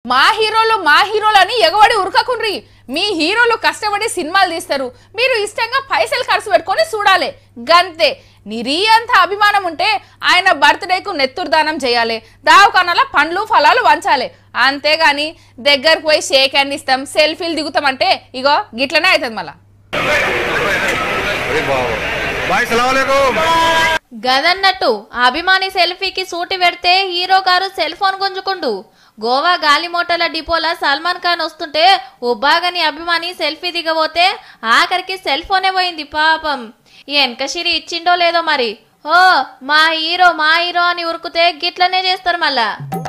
మా హీరోలు మా హీరోలు అని ఎగబడి ఉరకకుండ్రి మీ హీరోలు కష్టపడి సినిమాలు తీస్తారు మీరు ఇష్టంగా పైసలు ఖర్చు పెట్టుకొని చూడాలి గంతే నిరీ అంత అభిమానం ఉంటే ఆయన బర్త్డేకు నెత్తురు దానం చేయాలి దావకానాల పండ్లు ఫలాలు వంచాలి అంతేగాని దగ్గరకు పోయి షేక్ హ్యాండ్ ఇస్తాం సెల్ఫీలు దిగుతామంటే ఇగో గిట్లనే అవుతుంది మళ్ళా బాయ్ సలాం గదన్నట్టు అభిమాని సెల్ఫీకి సూటి పెడితే హీరో గారు సెల్ ఫోన్ గుంజుకుండు గోవా గాలిమోటల డిపోలా సల్మాన్ ఖాన్ వస్తుంటే ఉబ్బాగని అభిమాని సెల్ఫీ దిగబోతే ఆఖరికి సెల్ ఫోనే పోయింది పాపం వెనక సిరి ఇచ్చిండో లేదో మరి ఓ మా హీరో మా హీరో అని ఉరుకుతే గిట్లనే చేస్తారు మళ్ళా